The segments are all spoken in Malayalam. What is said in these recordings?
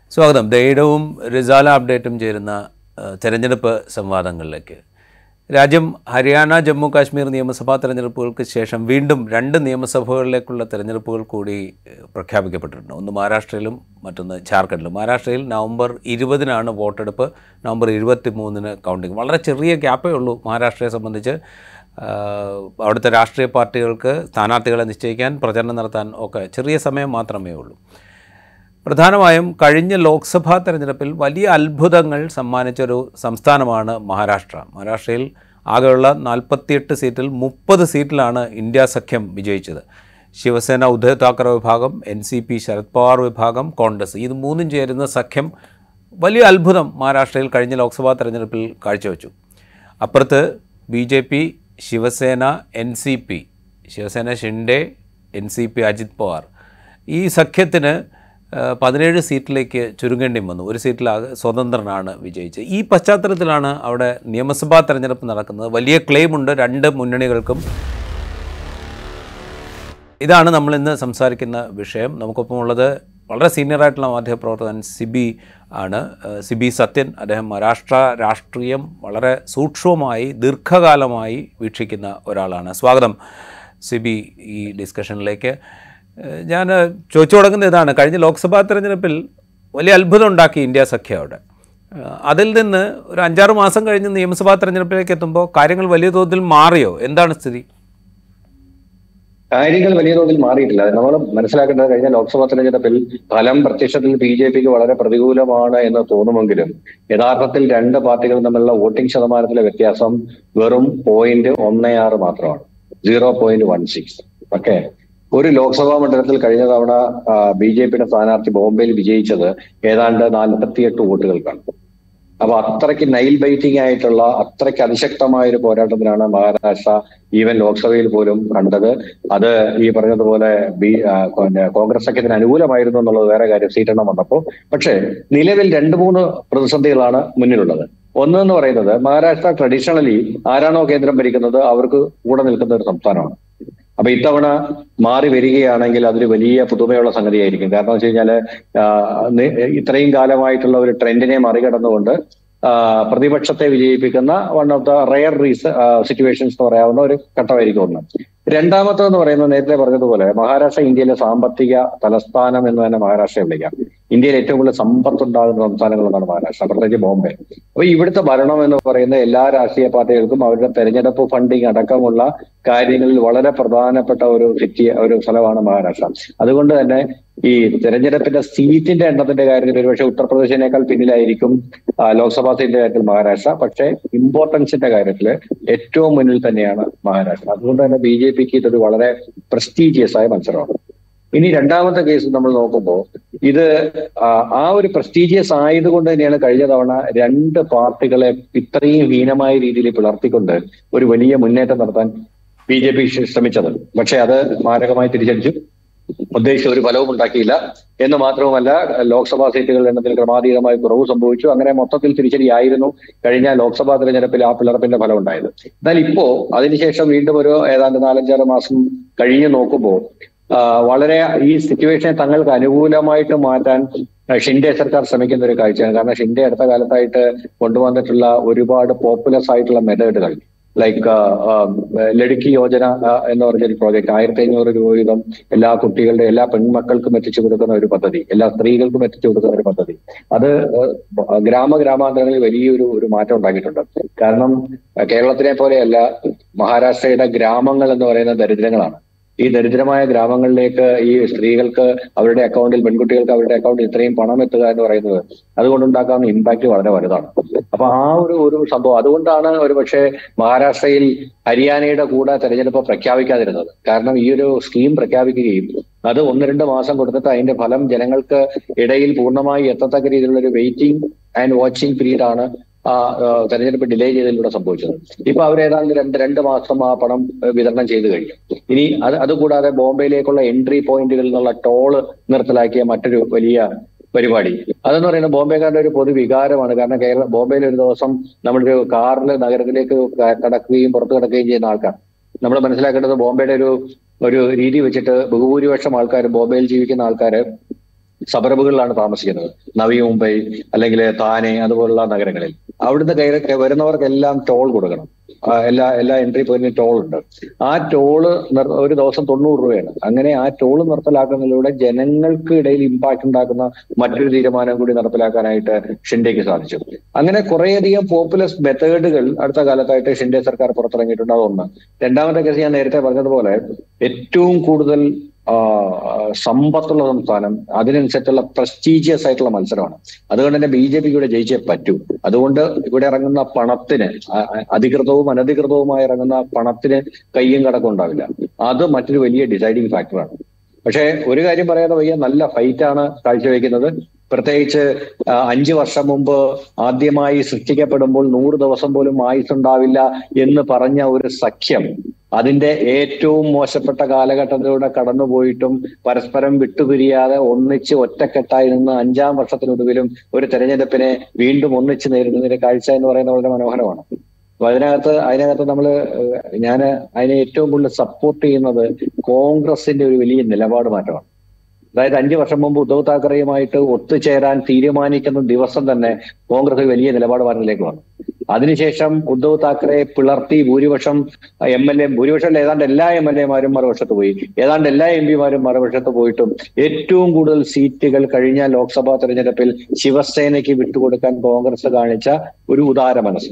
സ്വാഗതം ദൈഡവും റിസാല അപ്ഡേറ്റും ചേരുന്ന ആ, തെരഞ്ഞെടുപ്പ് സംവാദങ്ങളിലേക്ക് രാജ്യം ഹരിയാന ജമ്മു കാശ്മീർ നിയമസഭാ തെരഞ്ഞെടുപ്പുകൾക്ക് ശേഷം വീണ്ടും രണ്ട് നിയമസഭകളിലേക്കുള്ള തെരഞ്ഞെടുപ്പുകൾ കൂടി ഏ, പ്രഖ്യാപിക്കപ്പെട്ടിട്ടുണ്ട് ഒന്ന് മഹാരാഷ്ട്രയിലും മറ്റൊന്ന് ജാർഖണ്ഡിലും മഹാരാഷ്ട്രയിൽ നവംബർ ഇരുപതിനാണ് വോട്ടെടുപ്പ് നവംബർ ഇരുപത്തി മൂന്നിന് കൗണ്ടിങ് വളരെ ചെറിയ ഗ്യാപ്പേ ഉള്ളൂ മഹാരാഷ്ട്രയെ സംബന്ധിച്ച് ആ, അവിടുത്തെ രാഷ്ട്രീയ പാർട്ടികൾക്ക് സ്ഥാനാർത്ഥികളെ നിശ്ചയിക്കാൻ പ്രചരണം നടത്താൻ ഒക്കെ ചെറിയ സമയം മാത്രമേ ഉള്ളൂ പ്രധാനമായും കഴിഞ്ഞ ലോക്സഭാ തെരഞ്ഞെടുപ്പിൽ വലിയ അത്ഭുതങ്ങൾ സമ്മാനിച്ചൊരു സംസ്ഥാനമാണ് മഹാരാഷ്ട്ര മഹാരാഷ്ട്രയിൽ ആകെയുള്ള നാൽപ്പത്തിയെട്ട് സീറ്റിൽ മുപ്പത് സീറ്റിലാണ് ഇന്ത്യ സഖ്യം വിജയിച്ചത് ശിവസേന ഉദ്ധവ് താക്കറെ വിഭാഗം N C P Sharad Pawar വിഭാഗം കോൺഗ്രസ് ഇത് മൂന്നും ചേരുന്ന സഖ്യം വലിയ അത്ഭുതം മഹാരാഷ്ട്രയിൽ കഴിഞ്ഞ ലോക്സഭാ തെരഞ്ഞെടുപ്പിൽ കാഴ്ചവെച്ചു അപ്പുറത്ത് B J P Shiv Sena N C P Shiv Sena Shinde N C P Ajit Pawar ഈ സഖ്യത്തിന് ആ, പതിനേഴ് സീറ്റിലേക്ക് ചുരുങ്ങേണ്ടി വന്നു ഒരു സീറ്റിലാകെ സ്വതന്ത്രനാണ് വിജയിച്ചത് ഈ പശ്ചാത്തലത്തിലാണ് അവിടെ നിയമസഭാ തെരഞ്ഞെടുപ്പ് നടക്കുന്നത് വലിയ ക്ലെയിമുണ്ട് രണ്ട് മുന്നണികൾക്കും ഇതാണ് നമ്മൾ ഇന്ന് സംസാരിക്കുന്ന വിഷയം നമുക്കൊപ്പം ഉള്ളത് വളരെ സീനിയറായിട്ടുള്ള മാധ്യമപ്രവർത്തകൻ സിബി ആണ് ഏഹ് സിബി സത്യൻ അദ്ദേഹം മഹാരാഷ്ട്ര രാഷ്ട്രീയം വളരെ സൂക്ഷ്മമായി ദീർഘകാലമായി വീക്ഷിക്കുന്ന ഒരാളാണ് സ്വാഗതം സിബി ഈ ഡിസ്കഷനിലേക്ക് ഏഹ് ഞാൻ ചോദിച്ചു തുടങ്ങുന്നത് ഇതാണ് കഴിഞ്ഞ ലോക്സഭാ തെരഞ്ഞെടുപ്പിൽ വലിയ അത്ഭുതം ഉണ്ടാക്കി ഇന്ത്യ സഖ്യം അവിടെ ഏഹ് അതിൽ നിന്ന് ഒരു അഞ്ചാറ് മാസം കഴിഞ്ഞ് നിയമസഭാ തെരഞ്ഞെടുപ്പിലേക്ക് എത്തുമ്പോൾ കാര്യങ്ങൾ വലിയ തോതിൽ മാറിയോ എന്താണ് സ്ഥിതി കാര്യങ്ങൾ വലിയ തോതിൽ മാറിയിട്ടില്ല നമ്മൾ മനസ്സിലാക്കേണ്ടത് കഴിഞ്ഞ ലോക്സഭാ തെരഞ്ഞെടുപ്പിൽ ഫലം പ്രത്യക്ഷത്തിൽ ബി ജെ പിക്ക് വളരെ പ്രതികൂലമാണ് എന്ന് തോന്നുമെങ്കിലും യഥാർത്ഥത്തിൽ രണ്ട് പാർട്ടികളും തമ്മിലുള്ള വോട്ടിംഗ് ശതമാനത്തിലെ വ്യത്യാസം വെറും പോയിന്റ് ഒന്ന് ആറ് മാത്രമാണ് zero point one six okay ഒരു ലോക്സഭാ മണ്ഡലത്തിൽ കഴിഞ്ഞ തവണ ബി ജെ പിയുടെ സ്ഥാനാർത്ഥി ബോംബെയിൽ വിജയിച്ചത് ഏതാണ്ട് നാൽപ്പത്തിയെട്ട് വോട്ടുകൾക്കാണ് അപ്പൊ അത്രയ്ക്ക് നൈൽ ബൈറ്റിംഗ് ആയിട്ടുള്ള അത്രയ്ക്ക് അതിശക്തമായ ഒരു പോരാട്ടത്തിനാണ് മഹാരാഷ്ട്ര ഈവൻ ലോക്സഭയിൽ പോലും കണ്ടത് അത് ഈ പറഞ്ഞതുപോലെ ബി ആ, പിന്നെ കോൺഗ്രസ് സഖ്യത്തിന് അനുകൂലമായിരുന്നു എന്നുള്ളത് വേറെ കാര്യം സീറ്റെണ്ണം വന്നപ്പോൾ പക്ഷേ നിലവിൽ രണ്ട് മൂന്ന് പ്രതിസന്ധികളാണ് മുന്നിലുള്ളത് ഒന്ന് എന്ന് പറയുന്നത് മഹാരാഷ്ട്ര ട്രഡീഷണലി ആരാണോ കേന്ദ്രം ഭരിക്കുന്നത് അവർക്ക് കൂടെ നിൽക്കുന്ന ഒരു സംസ്ഥാനമാണ് അപ്പൊ ഇത്തവണ മാറി വരികയാണെങ്കിൽ അതൊരു വലിയ പുതുമയുള്ള സംഗതിയായിരിക്കും കാരണം വെച്ച് കഴിഞ്ഞാല് ആ, നി- ഇത്രയും കാലമായിട്ടുള്ള ഒരു ട്രെൻഡിനെ മറികടന്നുകൊണ്ട് ആ, പ്രതിപക്ഷത്തെ വിജയിപ്പിക്കുന്ന one of the rarest situations എന്ന് പറയാവുന്ന ഒരു ഘട്ടമായിരിക്കും ഒന്ന് രണ്ടാമത്തെന്ന് പറയുന്നത് നേരത്തെ പറഞ്ഞതുപോലെ മഹാരാഷ്ട്ര ഇന്ത്യയിലെ സാമ്പത്തിക തലസ്ഥാനം എന്ന് തന്നെ മഹാരാഷ്ട്രയെ വിളിക്കാം ഇന്ത്യയിൽ ഏറ്റവും കൂടുതൽ സമ്പത്ത് ഉണ്ടാകുന്ന സംസ്ഥാനങ്ങളാണ് മഹാരാഷ്ട്ര പ്രത്യേകിച്ച് ബോംബെ അപ്പൊ ഇവിടുത്തെ ഭരണം എന്ന് പറയുന്ന എല്ലാ രാഷ്ട്രീയ പാർട്ടികൾക്കും അവരുടെ തെരഞ്ഞെടുപ്പ് ഫണ്ടിങ് അടക്കമുള്ള കാര്യങ്ങളിൽ വളരെ പ്രധാനപ്പെട്ട ഒരു സിറ്റി ഒരു സ്ഥലമാണ് മഹാരാഷ്ട്ര അതുകൊണ്ട് തന്നെ ഈ തെരഞ്ഞെടുപ്പിന്റെ സീറ്റിന്റെ എണ്ണത്തിന്റെ കാര്യത്തിൽ ഒരുപക്ഷെ ഉത്തർപ്രദേശിനേക്കാൾ പിന്നിലായിരിക്കും ആ, ലോക്സഭാ സീറ്റിന്റെ കാര്യത്തിൽ മഹാരാഷ്ട്ര പക്ഷേ ഇമ്പോർട്ടൻസിന്റെ കാര്യത്തിൽ ഏറ്റവും മുന്നിൽ തന്നെയാണ് മഹാരാഷ്ട്ര അതുകൊണ്ട് തന്നെ ബി ജെ പിക്ക് ഇതൊരു വളരെ പ്രസ്റ്റീജിയസ് ആയ മത്സരമാണ് ഇനി രണ്ടാമത്തെ കേസ് നമ്മൾ നോക്കുമ്പോൾ ഇത് ആ, ആ ഒരു പ്രസ്റ്റീജിയസ് ആയതുകൊണ്ട് തന്നെയാണ് കഴിഞ്ഞ തവണ രണ്ട് പാർട്ടികളെ ഇത്രയും ഹീനമായ രീതിയിൽ പിളർത്തിക്കൊണ്ട് ഒരു വലിയ മുന്നേറ്റം നടത്താൻ ബി ജെ പി ശ്രമിച്ചത് പക്ഷെ അത് മാരകമായി തിരിച്ചടിച്ചു ഉദ്ദേശിച്ച ഒരു ഫലവും ഉണ്ടാക്കിയില്ല എന്ന് മാത്രവുമല്ല ലോക്സഭാ സീറ്റുകളുടെ എണ്ണത്തിൽ ക്രമാതീതമായി കുറവ് സംഭവിച്ചു അങ്ങനെ മൊത്തത്തിൽ തിരിച്ചടിയായിരുന്നു കഴിഞ്ഞ ലോക്സഭാ തെരഞ്ഞെടുപ്പിൽ ആ പിളർപ്പിന്റെ ഫലം ഉണ്ടായത് എന്നാൽ ഇപ്പോ അതിനുശേഷം വീണ്ടും ഒരു ഏതാണ്ട് നാലഞ്ചാറ് മാസം കഴിഞ്ഞു നോക്കുമ്പോൾ ആ, വളരെ ഈ സിറ്റുവേഷനെ തങ്ങൾക്ക് അനുകൂലമായിട്ട് മാറ്റാൻ ആ, ഷിൻഡെ സർക്കാർ ശ്രമിക്കുന്ന ഒരു കാഴ്ചയാണ് കാരണം ഷിൻഡെ അടുത്ത കാലത്തായിട്ട് കൊണ്ടുവന്നിട്ടുള്ള ഒരുപാട് പോപ്പുലസ് ആയിട്ടുള്ള മെത്തേഡുകൾ ലൈക്ക് ലടുക്കി യോജന ആ, എന്ന് പറഞ്ഞൊരു പ്രോജക്ട് ആയിരത്തി അഞ്ഞൂറ് രൂപ വീതം എല്ലാ കുട്ടികളുടെ എല്ലാ പെൺമക്കൾക്കും എത്തിച്ചു കൊടുക്കുന്ന ഒരു പദ്ധതി എല്ലാ സ്ത്രീകൾക്കും എത്തിച്ചു കൊടുക്കുന്ന ഒരു പദ്ധതി അത് ആ, ഗ്രാമ ഗ്രാമാന്തരങ്ങളിൽ വലിയൊരു ഒരു മാറ്റം ഉണ്ടാക്കിയിട്ടുണ്ട് കാരണം ആ, കേരളത്തിനെ പോലെയല്ല മഹാരാഷ്ട്രയുടെ ഗ്രാമങ്ങൾ എന്ന് പറയുന്ന ദരിദ്രങ്ങളാണ് ഈ ദരിദ്രമായ ഗ്രാമങ്ങളിലേക്ക് ഈ സ്ത്രീകൾക്ക് അവരുടെ അക്കൗണ്ടിൽ പെൺകുട്ടികൾക്ക് അവരുടെ അക്കൗണ്ടിൽ ഇത്രയും പണം എത്തുക എന്ന് പറയുന്നത് അതുകൊണ്ടുണ്ടാക്കാവുന്ന ഇമ്പാക്ട് വളരെ വലുതാണ് അപ്പൊ ആ ഒരു ഒരു സംഭവം അതുകൊണ്ടാണ് ഒരു പക്ഷേ മഹാരാഷ്ട്രയിൽ ഹരിയാനയുടെ കൂടെ തെരഞ്ഞെടുപ്പ് പ്രഖ്യാപിക്കാതിരുന്നത് കാരണം ഈ ഒരു സ്കീം പ്രഖ്യാപിക്കുകയും അത് ഒന്ന് രണ്ട് മാസം കൊടുത്തിട്ട് അതിന്റെ ഫലം ജനങ്ങൾക്ക് ഇടയിൽ പൂർണ്ണമായി എത്തത്തക്ക രീതിയിലുള്ള ഒരു വെയിറ്റിംഗ് ആൻഡ് വാച്ചിങ് പീരീഡ് ആണ് ആ ആ, തെരഞ്ഞെടുപ്പ് ഡിലേ ചെയ്തതിലൂടെ സംഭവിച്ചത് ഇപ്പൊ അവർ ഏതാണ്ട് രണ്ട് രണ്ട് മാസം ആ പണം ഏഹ്, വിതരണം ചെയ്തു കഴിഞ്ഞു ഇനി അത് അതുകൂടാതെ ബോംബെയിലേക്കുള്ള എൻട്രി പോയിന്റുകളിൽ നിന്നുള്ള ടോള് നിർത്തലാക്കിയ മറ്റൊരു വലിയ പരിപാടി അതെന്ന് പറയുന്നത് ബോംബെക്കാരുടെ ഒരു പൊതുവികാരമാണ് കാരണം കേരള ബോംബെയിൽ ഒരു ദിവസം നമ്മളൊരു കാറിൽ നഗരത്തിലേക്ക് ക- കടക്കുകയും പുറത്തു കിടക്കുകയും ചെയ്യുന്ന ആൾക്കാർ നമ്മൾ മനസ്സിലാക്കേണ്ടത് ബോംബെയുടെ ഒരു ഒരു രീതി വെച്ചിട്ട് ബഹുഭൂരിപക്ഷം ആൾക്കാർ ബോംബെയിൽ ജീവിക്കുന്ന ആൾക്കാര് സബർബുകളിലാണ് താമസിക്കുന്നത് നവി മുംബൈ അല്ലെങ്കിൽ താനെ അതുപോലുള്ള നഗരങ്ങളിൽ അവിടുന്ന് കയറി വരുന്നവർക്കെല്ലാം ടോൾ കൊടുക്കണം ആ, എല്ലാ എല്ലാ എൻട്രി പോയിന്റിനും ടോൾ ഉണ്ട് ആ ടോള് നിർ- ഒരു ദിവസം തൊണ്ണൂറ് രൂപയാണ് അങ്ങനെ ആ ടോള് നിർത്തലാക്കുന്നതിലൂടെ ജനങ്ങൾക്ക് ഇടയിൽ ഇമ്പാക്ട് ഉണ്ടാക്കുന്ന മറ്റൊരു തീരുമാനം കൂടി നടപ്പിലാക്കാനായിട്ട് ഷിൻഡെക്ക് സാധിച്ചു അങ്ങനെ കുറേയധികം പോപ്പുലസ് മെത്തേഡുകൾ അടുത്ത കാലത്തായിട്ട് ഷിൻഡെ സർക്കാർ പുറത്തിറങ്ങിയിട്ടുണ്ട് അതൊന്ന് രണ്ടാമത്തെ കേസ് ഞാൻ നേരത്തെ പറഞ്ഞതുപോലെ ഏറ്റവും കൂടുതൽ ആ, സമ്പത്തുള്ള സംസ്ഥാനം അതിനനുസരിച്ചുള്ള പ്രസ്റ്റീജിയസ് ആയിട്ടുള്ള മത്സരമാണ് അതുകൊണ്ട് തന്നെ ബി ജെ പിക്ക് ഇവിടെ ജയിച്ചേ പറ്റൂ അതുകൊണ്ട് ഇവിടെ ഇറങ്ങുന്ന പണത്തിന് അ- അ- അധികൃതവും അനധികൃതവുമായി ഇറങ്ങുന്ന പണത്തിന് കയ്യും കടക്കും ഉണ്ടാവില്ല അത് മറ്റൊരു വലിയ ഡിസൈഡിങ് ഫാക്ടറാണ് പക്ഷേ ഒരു കാര്യം പറയാതെ വയ്യ നല്ല ഫൈറ്റാണ് കാഴ്ചവെക്കുന്നത് പ്രത്യേകിച്ച് ആ, അഞ്ചു വർഷം മുമ്പ് ആദ്യമായി സൃഷ്ടിക്കപ്പെടുമ്പോൾ നൂറ് ദിവസം പോലും ആയുസ് ഉണ്ടാവില്ല എന്ന് പറഞ്ഞ ഒരു സഖ്യം അതിന്റെ ഏറ്റവും മോശപ്പെട്ട കാലഘട്ടത്തിലൂടെ കടന്നുപോയിട്ടും പരസ്പരം വിട്ടുപിരിയാതെ ഒന്നിച്ച് ഒറ്റക്കെട്ടായി നിന്ന് അഞ്ചാം വർഷത്തിനൊടുവിലും ഒരു തെരഞ്ഞെടുപ്പിനെ വീണ്ടും ഒന്നിച്ച് നേരിടുന്നതിന്റെ കാഴ്ച എന്ന് പറയുന്നത് വളരെ മനോഹരമാണ് അപ്പൊ അതിനകത്ത് അതിനകത്ത് നമ്മൾ ഞാൻ അതിനെ ഏറ്റവും കൂടുതൽ സപ്പോർട്ട് ചെയ്യുന്നത് കോൺഗ്രസിന്റെ ഒരു വലിയ നിലപാട് മാറ്റമാണ് അതായത് അഞ്ചു വർഷം മുമ്പ് ഉദ്ധവ് താക്കറെയുമായിട്ട് ഒത്തുചേരാൻ തീരുമാനിക്കുന്ന ദിവസം തന്നെ കോൺഗ്രസ് ഒരു വലിയ നിലപാട് മാറ്റത്തിലേക്ക് വന്നു അതിനുശേഷം ഉദ്ധവ് താക്കറെ പിളർത്തി ഭൂരിപക്ഷം എം എൽ എ ഭൂരിപക്ഷം അല്ല, ഏതാണ്ട് എല്ലാ എം എൽ എമാരും മറുവശത്ത് പോയി ഏതാണ്ട് എല്ലാ എം പിമാരും മറുവശത്ത് പോയിട്ടും ഏറ്റവും കൂടുതൽ സീറ്റുകൾ കഴിഞ്ഞ ലോക്സഭാ തെരഞ്ഞെടുപ്പിൽ ശിവസേനയ്ക്ക് വിട്ടുകൊടുക്കാൻ കോൺഗ്രസ് കാണിച്ച ഒരു ഉദാര മനസ്സ്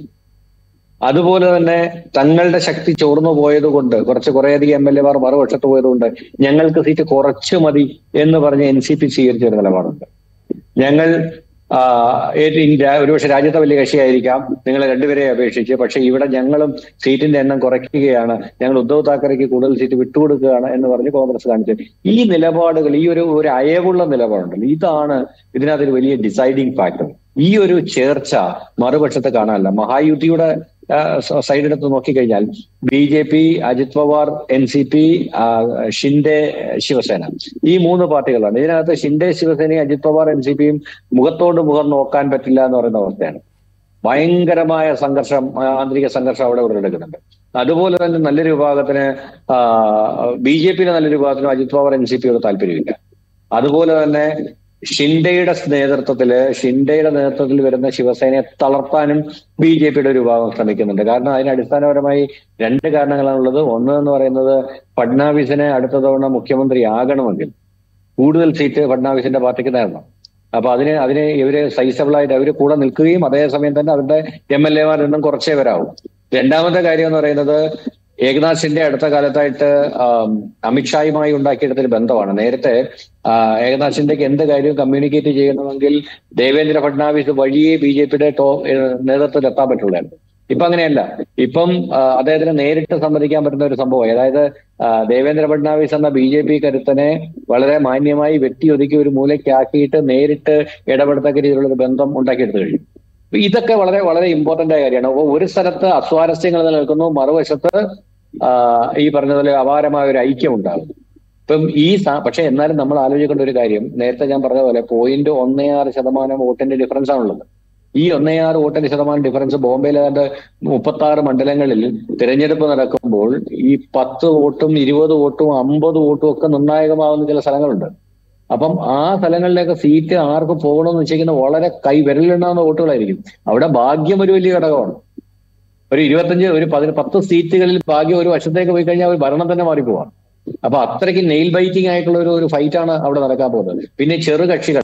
അതുപോലെ തന്നെ തങ്ങളുടെ ശക്തി ചോർന്നു പോയത് കൊണ്ട് കുറച്ച് കുറേയധികം എം എൽ എമാർ മറുവശത്ത് പോയതുകൊണ്ട് ഞങ്ങൾക്ക് സീറ്റ് കുറച്ച് മതി എന്ന് പറഞ്ഞ് എൻ സി പി സ്വീകരിച്ച ഒരു നിലപാടുണ്ട് ഞങ്ങൾ ആ, ഏറ്റ് ഇന്ത്യ ഒരുപക്ഷെ രാജ്യത്തെ വലിയ കക്ഷിയായിരിക്കാം നിങ്ങൾ രണ്ടുപേരെ അപേക്ഷിച്ച് പക്ഷെ ഇവിടെ ഞങ്ങളും സീറ്റിന്റെ എണ്ണം കുറയ്ക്കുകയാണ് ഞങ്ങൾ ഉദ്ധവ് താക്കറെക്ക് കൂടുതൽ സീറ്റ് വിട്ടുകൊടുക്കുകയാണ് എന്ന് പറഞ്ഞ് കോൺഗ്രസ് കാണിച്ചത് ഈ നിലപാടുകൾ ഈ ഒരു ഒരു അയവുള്ള നിലപാടുണ്ടല്ലോ ഇതാണ് ഇതിനകത്തൊരു വലിയ ഡിസൈഡിങ് ഫാക്ടർ ഈ ഒരു ചേർച്ച മറുപക്ഷത്ത് കാണാനല്ല മഹായുതിയുടെ സൈഡ് എടുത്ത് നോക്കിക്കഴിഞ്ഞാൽ B J P Ajit Pawar N C P Shinde Shiv Sena ഈ മൂന്ന് പാർട്ടികളാണ് ഇതിനകത്ത് ഷിൻഡെ ശിവസേനയും അജിത് പവാർ എൻ സി പിയും മുഖത്തോട് മുഖം നോക്കാൻ പറ്റില്ല എന്ന് പറയുന്ന അവസ്ഥയാണ് ഭയങ്കരമായ സംഘർഷം ആ, ആന്തരിക സംഘർഷം അവിടെ ഉടലെടുക്കുന്നുണ്ട് അതുപോലെ തന്നെ നല്ലൊരു വിഭാഗത്തിന് ബി ജെ പിയിലെ നല്ലൊരു വിഭാഗത്തിനും അജിത് പവാർ എൻ സി പിയോട് താല്പര്യമില്ല അതുപോലെ തന്നെ ഷിൻഡെയുടെ നേതൃത്വത്തില് ഷിൻഡെയുടെ നേതൃത്വത്തിൽ വരുന്ന ശിവസേനയെ തളർത്താനും ബി ജെ പിയുടെ ഒരു വിഭാഗം ശ്രമിക്കുന്നുണ്ട് കാരണം അതിന് അടിസ്ഥാനപരമായി രണ്ട് കാരണങ്ങളാണുള്ളത് ഒന്ന് എന്ന് പറയുന്നത് ഫഡ്നാവിസിനെ അടുത്ത തവണ മുഖ്യമന്ത്രി ആകണമെങ്കിൽ കൂടുതൽ സീറ്റ് ഫഡ്നാവിസിന്റെ പാർട്ടിക്ക് നേടണം അപ്പൊ അതിന് അതിന് ഇവര് സൈസബിൾ ആയിട്ട് അവര് കൂടെ നിൽക്കുകയും അതേസമയം തന്നെ അവരുടെ എം എൽ എമാർ എണ്ണം കുറച്ചേ വരാവും രണ്ടാമത്തെ കാര്യം എന്ന് പറയുന്നത് ഏകനാഥ് ഷിൻഡെ അടുത്ത കാലത്തായിട്ട് ആം, അമിത്ഷായുമായി ഉണ്ടാക്കിയെടുത്തൊരു ബന്ധമാണ് നേരത്തെ ആ, ഏകനാഥ് ഷിൻഡെക്ക് എന്ത് കാര്യവും കമ്മ്യൂണിക്കേറ്റ് ചെയ്യണമെങ്കിൽ ദേവേന്ദ്ര ഫഡ്നാവിസ് വഴിയേ ബി ജെ പിയുടെ ടോ ഏഹ് നേതൃത്വത്തിൽ എത്താൻ പറ്റുള്ളായിരുന്നു ഇപ്പൊ അങ്ങനെയല്ല ഇപ്പം ആ, അദ്ദേഹത്തിന് നേരിട്ട് സമ്മതിക്കാൻ പറ്റുന്ന ഒരു സംഭവം അതായത് ആ, ദേവേന്ദ്ര ഫഡ്നാവിസ് എന്ന ബി ജെ പി കരുത്തനെ വളരെ മാന്യമായി വെട്ടിയൊതുക്കി ഒരു മൂലയ്ക്കാക്കിയിട്ട് നേരിട്ട് ഇടപെടത്തക്ക രീതിയിലുള്ള ഒരു ബന്ധം ഉണ്ടാക്കിയെടുത്തു കഴിയും അപ്പൊ ഇതൊക്കെ വളരെ വളരെ ഇമ്പോർട്ടന്റ് ആയ കാര്യമാണ് അപ്പൊ ഒരു സ്ഥലത്ത് അസ്വാരസ്യങ്ങൾ നിലനിൽക്കുന്നു മറുവശത്ത് ആ, ഈ പറഞ്ഞതുപോലെ അപാരമായ ഒരു ഐക്യം ഉണ്ടാകും ഇപ്പം ഈ സാ- പക്ഷെ എന്നാലും നമ്മൾ ആലോചിക്കേണ്ട ഒരു കാര്യം നേരത്തെ ഞാൻ പറഞ്ഞ പോലെ പോയിന്റ് ഒന്നേ ആറ് ശതമാനം വോട്ടിന്റെ ഡിഫറൻസ് ആണുള്ളത് ഈ ഒന്നേ ആറ് വോട്ടിന്റെ ശതമാനം ഡിഫറൻസ് ബോംബെയിൽ ഏതാണ്ട് മുപ്പത്തി ആറ് മണ്ഡലങ്ങളിൽ തിരഞ്ഞെടുപ്പ് നടക്കുമ്പോൾ ഈ പത്ത് വോട്ടും ഇരുപത് വോട്ടും അമ്പത് വോട്ടും ഒക്കെ നിർണായകമാകുന്ന ചില സ്ഥലങ്ങളുണ്ട് അപ്പം ആ സ്ഥലങ്ങളിലേക്ക് സീറ്റ് ആർക്ക് പോകണമെന്ന് വെച്ചിരിക്കുന്ന വളരെ കൈ വിരലിലുണ്ടാകുന്ന വോട്ടുകളായിരിക്കും അവിടെ ഭാഗ്യം ഒരു വലിയ ഘടകമാണ് ഒരു ഇരുപത്തഞ്ച് ഒരു പതിന് പത്ത് സീറ്റുകളിൽ ഭാഗ്യം ഒരു വശത്തേക്ക് പോയി കഴിഞ്ഞാൽ ഒരു ഭരണം തന്നെ മാറിപ്പോവാം അപ്പൊ അത്രയ്ക്ക് നെയിൽ ബൈറ്റിംഗ് ആയിട്ടുള്ള ഒരു ഒരു ഫൈറ്റ് ആണ് അവിടെ നടക്കാൻ പോകുന്നത് പിന്നെ ചെറു കക്ഷികൾ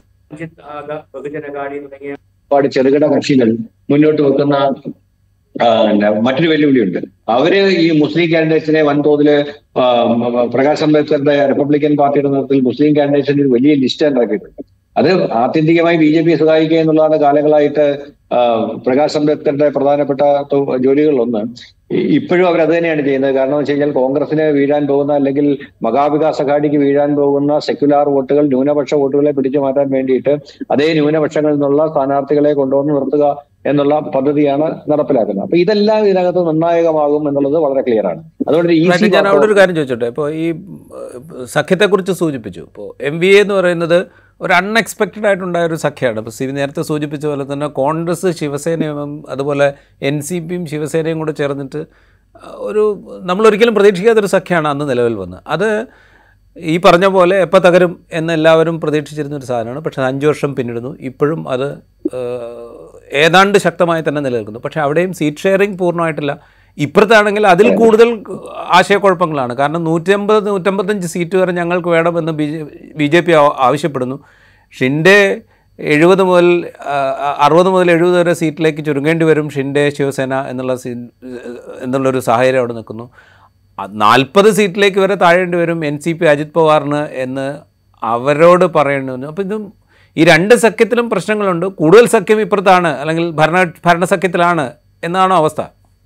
ബഹുജനകാടി തുടങ്ങിയ ഒരുപാട് ചെറുകിട കക്ഷികൾ മുന്നോട്ട് വെക്കുന്ന ആ, പിന്നെ മറ്റൊരു വെല്ലുവിളിയുണ്ട് അവര് ഈ മുസ്ലിം കാൻഡിഡേറ്റ്സിനെ വൻതോതില് ആ, പ്രകാശ് അംബേദ്കറുടെ റിപ്പബ്ലിക്കൻ പാർട്ടിയുടെ നേതൃത്വത്തിൽ മുസ്ലിം കാൻഡിഡേറ്റ്സിന്റെ ഒരു വലിയ ലിസ്റ്റ് ഉണ്ടാക്കിയിട്ടുണ്ട് അത് ആത്യന്തികമായി ബി ജെ പി സഹായിക്കുക എന്നുള്ളതാണ് കാലങ്ങളായിട്ട് ആ, പ്രകാശ് അംബേദ്കറുടെ പ്രധാനപ്പെട്ട തൊ- ജോലികളിലൊന്ന് ഇ- ഇപ്പോഴും അവർ അത് തന്നെയാണ് ചെയ്യുന്നത് കാരണം വെച്ച് കഴിഞ്ഞാൽ കോൺഗ്രസിന് വീഴാൻ പോകുന്ന അല്ലെങ്കിൽ മഹാവികാസ് അഘാഡിക്ക് വീഴാൻ പോകുന്ന സെക്യുലാർ വോട്ടുകൾ ന്യൂനപക്ഷ വോട്ടുകളെ പിടിച്ചു മാറ്റാൻ വേണ്ടിയിട്ട് അതേ ന്യൂനപക്ഷങ്ങളിൽ നിന്നുള്ള സ്ഥാനാർത്ഥികളെ കൊണ്ടുവന്ന് നിർത്തുക എന്നുള്ള പദ്ധതിയാണ് നടപ്പിലാക്കുന്നത് അപ്പൊ ഇതെല്ലാം ഇതിനകത്ത് നിർണായകമാകും എന്നുള്ളത് വളരെ ക്ലിയർ ആണ് അതുകൊണ്ട് അതായത് ഈസി ഞാൻ അവിടെ ഒരു കാര്യം ചോദിച്ചോട്ടെ ഇപ്പോൾ ഈ ഏഹ്, സഖ്യത്തെക്കുറിച്ച് സൂചിപ്പിച്ചു ഇപ്പോൾ എം വി എ എന്ന് പറയുന്നത് ഒരു അൺഎക്സ്പെക്റ്റഡ് ആയിട്ടുണ്ടായ ഒരു സഖ്യമാണ് ഇപ്പോൾ സി വി നേരത്തെ സൂചിപ്പിച്ച പോലെ തന്നെ കോൺഗ്രസ് ശിവസേനയും അതുപോലെ എൻ സി പിയും ശിവസേനയും കൂടെ ചേർന്നിട്ട് ഒരു നമ്മളൊരിക്കലും പ്രതീക്ഷിക്കാത്തൊരു സഖ്യമാണ് അന്ന് നിലവിൽ വന്നത് അത് ഈ പറഞ്ഞ പോലെ എപ്പോൾ തകരും എന്ന് എല്ലാവരും പ്രതീക്ഷിച്ചിരുന്ന ഒരു സാധനമാണ് പക്ഷേ അഞ്ച് വർഷം പിന്നിടുന്നു ഇപ്പോഴും അത് ഏഹ്, ഏതാണ്ട് ശക്തമായി തന്നെ നിലനിൽക്കുന്നു പക്ഷേ അവിടെയും സീറ്റ് ഷെയറിംഗ് പൂർണ്ണമായിട്ടില്ല ഇപ്പുറത്താണെങ്കിൽ അതിൽ കൂടുതൽ ആശയക്കുഴപ്പങ്ങളാണ് കാരണം നൂറ്റമ്പത് നൂറ്റമ്പത്തഞ്ച് സീറ്റ് വരെ ഞങ്ങൾക്ക് വേണമെന്ന് B J B J P ആവശ്യപ്പെടുന്നു ഷിൻഡെ എഴുപത് മുതൽ ആ, അറുപത് മുതൽ എഴുപത് വരെ സീറ്റിലേക്ക് ചുരുങ്ങേണ്ടി വരും ഷിൻഡെ ശിവസേന എന്നുള്ള സീ എന്നുള്ളൊരു സാഹചര്യം അവിടെ നിൽക്കുന്നു നാൽപ്പത് സീറ്റിലേക്ക് വരെ താഴേണ്ടി വരും എൻ സി പി അജിത് പവാറിന് എന്ന് അവരോട് പറയേണ്ടി വന്നു അപ്പോൾ ഇതും ഈ രണ്ട് സഖ്യത്തിലും പ്രശ്നങ്ങളുണ്ട് കൂടുതൽ സഖ്യം ഇപ്പുറത്താണ് അല്ലെങ്കിൽ ഭരണ ഭരണസഖ്യത്തിലാണ് എന്നാണോ അവസ്ഥ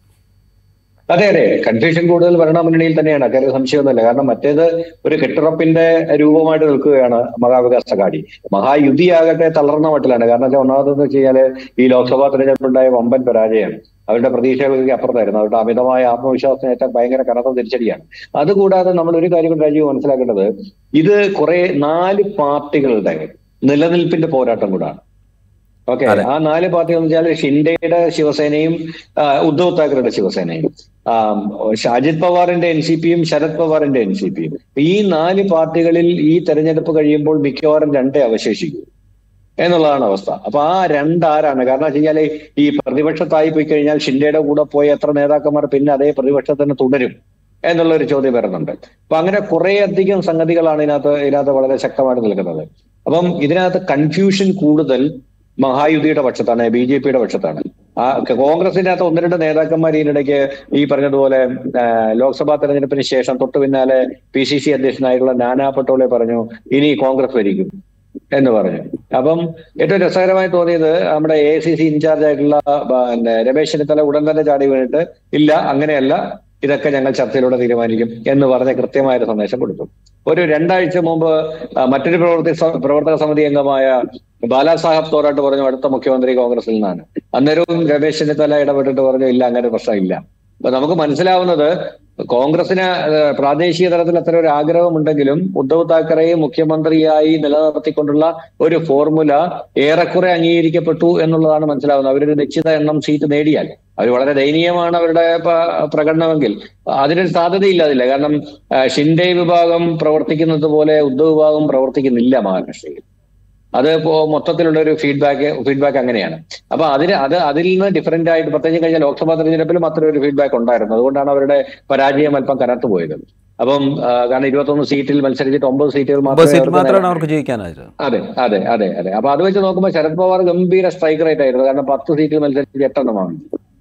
അതെ അതെ കൺഫ്യൂഷൻ കൂടുതൽ ഭരണമുന്നണിയിൽ തന്നെയാണ് അക്കാര്യം സംശയമൊന്നുമില്ല കാരണം മറ്റേത് ഒരു കെട്ടുറപ്പിന്റെ രൂപമായിട്ട് നിൽക്കുകയാണ് മഹാവികാസ് അഘാടി മഹായുതിയാകട്ടെ തളർന്ന മട്ടിലാണ് കാരണം വെച്ചാൽ ഒന്നാമതെന്ന് വെച്ച് കഴിഞ്ഞാല് ഈ ലോക്സഭാ തെരഞ്ഞെടുപ്പുണ്ടായ വമ്പൻ പരാജയമാണ് അവരുടെ പ്രതീക്ഷകൾക്ക് അപ്പുറത്തായിരുന്നു അവരുടെ അമിതമായ ആത്മവിശ്വാസത്തിനേറ്റ ഭയങ്കര കനത്ത തിരിച്ചടിയാണ് അതുകൂടാതെ നമ്മൾ ഒരു കാര്യം കൂടി രാജീവ് മനസ്സിലാക്കേണ്ടത് ഇത് കുറെ നാല് പാർട്ടികളുടെ നിലനിൽപ്പിന്റെ പോരാട്ടം കൂടാണ് ഓക്കെ ആ നാല് പാർട്ടികൾ എന്ന് വെച്ചാൽ ഷിൻഡെയുടെ ശിവസേനയും ആ, ഉദ്ധവ് താക്കറെയുടെ ശിവസേനയും ആ, അജിത് പവാറിന്റെ എൻ സി പിയും ശരത് പവാറിന്റെ എൻ സി പിയും ഈ നാല് പാർട്ടികളിൽ ഈ തെരഞ്ഞെടുപ്പ് കഴിയുമ്പോൾ മിക്കവാറും രണ്ടേ അവശേഷിക്കൂ എന്നുള്ളതാണ് അവസ്ഥ അപ്പൊ ആ രണ്ടാരാണ് കാരണം വെച്ച് കഴിഞ്ഞാല് ഈ പ്രതിപക്ഷത്തായി പോയി കഴിഞ്ഞാൽ ഷിൻഡെയുടെ കൂടെ പോയ എത്ര നേതാക്കന്മാർ പിന്നെ അതേ പ്രതിപക്ഷത്തിന് തുടരും എന്നുള്ള ഒരു ചോദ്യം വരുന്നുണ്ട് അപ്പൊ അങ്ങനെ കുറെ അധികം സംഗതികളാണ് ഇതിനകത്ത് ഇതിനകത്ത് വളരെ ശക്തമായിട്ട് നിൽക്കുന്നത് അപ്പം ഇതിനകത്ത് കൺഫ്യൂഷൻ കൂടുതൽ മഹായുതിയുടെ പക്ഷത്താണ് ബി ജെ പിയുടെ പക്ഷത്താണ് ആ കോൺഗ്രസിന്റെ അകത്ത് ഒന്ന് രണ്ട് നേതാക്കന്മാർ ഇതിനിടയ്ക്ക് ഈ പറഞ്ഞതുപോലെ ആ, ലോക്സഭാ തെരഞ്ഞെടുപ്പിന് ശേഷം തൊട്ടു പിന്നാലെ പി സി സി അധ്യക്ഷനായിട്ടുള്ള നാനാ പട്ടോളെ പറഞ്ഞു ഇനി കോൺഗ്രസ് ഭരിക്കും എന്ന് പറഞ്ഞു അപ്പം ഏറ്റവും രസകരമായി തോന്നിയത് നമ്മുടെ എ സി സി ഇൻചാർജ് ആയിട്ടുള്ള ബ- പിന്നെ രമേശ് ചെന്നിത്തല ഉടൻ തന്നെ ചാടി വീണിട്ട് ഇല്ല അങ്ങനെയല്ല ഇതൊക്കെ ഞങ്ങൾ ചർച്ചയിലൂടെ തീരുമാനിക്കും എന്ന് പറഞ്ഞ കൃത്യമായ ഒരു സന്ദേശം കൊടുത്തു ഒരു രണ്ടാഴ്ച മുമ്പ് ആ, മറ്റൊരു പ്രവർത്തി സ- പ്രവർത്തക സമിതി അംഗമായ ബാലാസാഹബ് തോറാട്ട് പറഞ്ഞു അടുത്ത മുഖ്യമന്ത്രി കോൺഗ്രസിൽ നിന്നാണ് അന്നേരവും രമേശ് ചെന്നിത്തല ഇടപെട്ടിട്ട് പറഞ്ഞു ഇല്ല അങ്ങനെ ഒരു പ്രശ്നമില്ല അപ്പൊ നമുക്ക് മനസ്സിലാവുന്നത് കോൺഗ്രസിന് ഏഹ്, പ്രാദേശിക തലത്തിൽ അത്ര ഒരു ആഗ്രഹമുണ്ടെങ്കിലും ഉദ്ധവ് താക്കറെയെ മുഖ്യമന്ത്രിയായി നിലനിർത്തിക്കൊണ്ടുള്ള ഒരു ഫോർമുല ഏറെക്കുറെ അംഗീകരിക്കപ്പെട്ടു എന്നുള്ളതാണ് മനസ്സിലാവുന്നത് അവരൊരു നിശ്ചിത എണ്ണം സീറ്റ് നേടിയാൽ അവർ വളരെ ദയനീയമാണ് അവരുടെ പ- പ്രകടനമെങ്കിൽ അതിനൊരു സാധ്യതയില്ല അതില്ല കാരണം ആ, ഷിൻഡെ വിഭാഗം പ്രവർത്തിക്കുന്നത് പോലെ ഉദ്ധവ് വിഭാഗം പ്രവർത്തിക്കുന്നില്ല മഹാരാഷ്ട്രയിൽ അത് ഇപ്പോ മൊത്തത്തിലുള്ള ഒരു ഫീഡ്ബാക്ക് ഫീഡ്ബാക്ക് അങ്ങനെയാണ് അപ്പൊ അതിന് അത് അതിൽ നിന്ന് ഡിഫറെന്റ് ആയിട്ട് പ്രത്യേകിച്ച് കഴിഞ്ഞ ലോക്സഭാ തെരഞ്ഞെടുപ്പിലും അത്ര ഒരു ഫീഡ്ബാക്ക് ഉണ്ടായിരുന്നു അതുകൊണ്ടാണ് അവരുടെ പരാജയം അല്പം കനത്തു പോയത് അപ്പം ആ, കാരണം ഇരുപത്തൊന്ന് സീറ്റിൽ മത്സരിച്ചിട്ട് ഒമ്പത് സീറ്റുകൾ ഒമ്പത് മാത്രമേ സീറ്റ് അവർക്ക് മാത്രമാണ് അവർക്ക് ജയിക്കാനായത് അതെ അതെ അതെ അതെ അപ്പൊ അത് വെച്ച് നോക്കുമ്പോൾ ശരത് പവാർ ഗംഭീര സ്ട്രൈക്ക് റേറ്റ് ആയിരുന്നു കാരണം പത്ത് സീറ്റിൽ മത്സരിച്ച് എട്ടെണ്ണമാണ്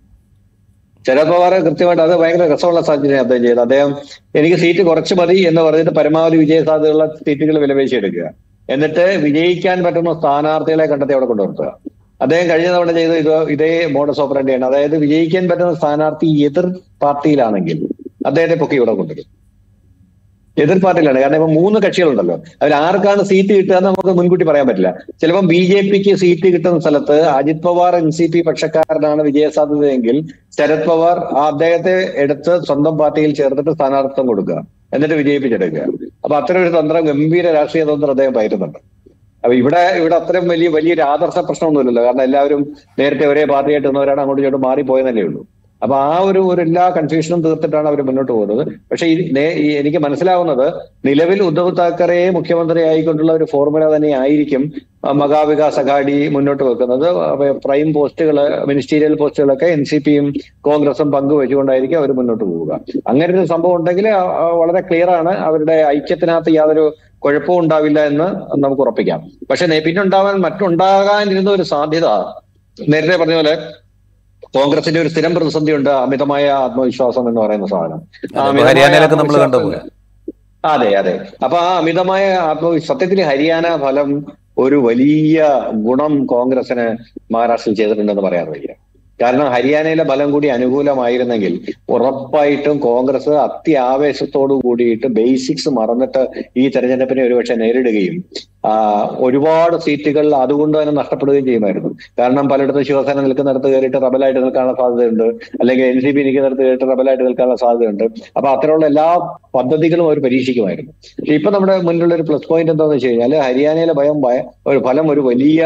ശരത് പവാർ കൃത്യമായിട്ട് അത് ഭയങ്കര രസമുള്ള സാഹചര്യം അദ്ദേഹം ചെയ്തത് അദ്ദേഹം എനിക്ക് സീറ്റ് കുറച്ച് മതി എന്ന് പറഞ്ഞിട്ട് പരമാവധി വിജയ സാധ്യതയുള്ള സീറ്റുകൾ വിലപേശിയെടുക്കുക എന്നിട്ട് വിജയിക്കാൻ പറ്റുന്ന സ്ഥാനാർത്ഥികളെ കണ്ടെത്തി അവിടെ കൊണ്ടുവരുത്തുക അദ്ദേഹം കഴിഞ്ഞ തവണ ചെയ്ത ഇത് ഇതേ മോഡസ് ഓപ്പറേണ്ടിയാണ് അതായത് വിജയിക്കാൻ പറ്റുന്ന സ്ഥാനാർത്ഥി എതിർ പാർട്ടിയിലാണെങ്കിൽ അദ്ദേഹത്തെ പൊക്കി ഇവിടെ കൊണ്ടുവരും എതിർ പാർട്ടിയിലാണ് കാരണം ഇപ്പൊ മൂന്ന് കക്ഷികളുണ്ടല്ലോ അതിൽ ആർക്കാണ് സീറ്റ് കിട്ടുക എന്ന് നമുക്ക് മുൻകൂട്ടി പറയാൻ പറ്റില്ല ചിലപ്പം ബി ജെ പിക്ക് സീറ്റ് കിട്ടുന്ന സ്ഥലത്ത് Ajit Pawar N C P പക്ഷക്കാരനാണ് വിജയസാധ്യതയെങ്കിൽ ശരത് പവാർ ആ അദ്ദേഹത്തെ എടുത്ത് സ്വന്തം പാർട്ടിയിൽ ചേർത്തിട്ട് സ്ഥാനാർത്ഥിത്വം കൊടുക്കുക എന്നിട്ട് വിജയിപ്പിച്ചെടുക്കുക അപ്പൊ അത്തരം ഒരു തന്ത്രം ഗംഭീര രാഷ്ട്രീയ തന്ത്രം അദ്ദേഹം പയറ്റുന്നുണ്ട് അപ്പൊ ഇവിടെ ഇവിടെ അത്രയും വലിയ വലിയൊരു ആദർശ പ്രശ്നമൊന്നുമില്ലല്ലോ കാരണം എല്ലാവരും നേരത്തെ ഒരേ പാർട്ടിയായിട്ട് നിന്നവരാണ് അങ്ങോട്ടും ഇങ്ങോട്ടും മാറിപ്പോയെന്നല്ലേ ഉള്ളൂ അപ്പൊ ആ ഒരു ഒരു എല്ലാ കൺഫ്യൂഷനും തീർത്തിട്ടാണ് അവർ മുന്നോട്ട് പോകുന്നത് പക്ഷെ ഈ നേ- ഈ എനിക്ക് മനസ്സിലാവുന്നത് നിലവിൽ ഉദ്ധവ് താക്കറെയെ മുഖ്യമന്ത്രി ആയിക്കൊണ്ടുള്ള ഒരു ഫോർമുല തന്നെ ആയിരിക്കും ആ, മഹാവികാസ് അഘാടി മുന്നോട്ട് വെക്കുന്നത് അപ്പൊ പ്രൈം പോസ്റ്റുകൾ മിനിസ്റ്റീരിയൽ പോസ്റ്റുകളൊക്കെ എൻ സി പിയും കോൺഗ്രസും പങ്കുവെച്ചുകൊണ്ടായിരിക്കും അവർ മുന്നോട്ട് പോവുക അങ്ങനെ ഒരു സംഭവം ഉണ്ടെങ്കിൽ ആ, ആ, വളരെ ക്ലിയർ ആണ് അവരുടെ ഐക്യത്തിനകത്ത് യാതൊരു കുഴപ്പവും ഉണ്ടാവില്ല എന്ന് നമുക്ക് ഉറപ്പിക്കാം പക്ഷെ നേ- പിന്നുണ്ടാവാൻ മറ്റുണ്ടാകാനിരുന്ന ഒരു സാധ്യത നേരത്തെ പറഞ്ഞ പോലെ കോൺഗ്രസിന്റെ ഒരു സ്ഥിരം പ്രതിസന്ധിയുണ്ട് അമിതമായ ആത്മവിശ്വാസം എന്ന് പറയുന്ന സാധനം ആ അതെ, അമിതമായ ഹരിയാനയിലൊക്കെ നമ്മൾ ആത്മവിശ്വാസം- കണ്ടുപോയി. അതെ അതെ അപ്പൊ ആ അമിതമായ ആത്മവിശ്വാസം സത്യത്തിൽ ഹരിയാന ഫലം ഒരു വലിയ ഗുണം കോൺഗ്രസിന് മഹാരാഷ്ട്രയിൽ ചെയ്തിട്ടുണ്ടെന്ന് പറയാൻ വയ്യ കാരണം ഹരിയാനയിലെ ഫലം കൂടി അനുകൂലമായിരുന്നെങ്കിൽ ഉറപ്പായിട്ടും കോൺഗ്രസ് അത്യാവേശത്തോടു കൂടിയിട്ട് ബേസിക്സ് മറന്നിട്ട് ഈ തെരഞ്ഞെടുപ്പിനെ ഒരുപക്ഷെ നേരിടുകയും ആ, ഒരുപാട് സീറ്റുകൾ അതുകൊണ്ട് തന്നെ നഷ്ടപ്പെടുകയും ചെയ്യുമായിരുന്നു കാരണം പലയിടത്തും ശിവസേന നിൽക്കുന്നിടത്ത് കയറിയിട്ട് റബലായിട്ട് നിൽക്കാനുള്ള സാധ്യതയുണ്ട് അല്ലെങ്കിൽ എൻ സി പി നിൽക്കുന്നിടത്ത് കയറിയിട്ട് റബലായിട്ട് നിൽക്കാനുള്ള സാധ്യതയുണ്ട് അപ്പൊ അത്തരമുള്ള എല്ലാ പദ്ധതികളും അവർ പരീക്ഷിക്കുമായിരുന്നു പക്ഷെ ഇപ്പൊ നമ്മുടെ മുന്നിലുള്ള ഒരു പ്ലസ് പോയിന്റ് എന്താണെന്ന് വെച്ച് കഴിഞ്ഞാൽ ഹരിയാനയിലെ ഭയം ഭയ- ഒരു ഫലം ഒരു വലിയ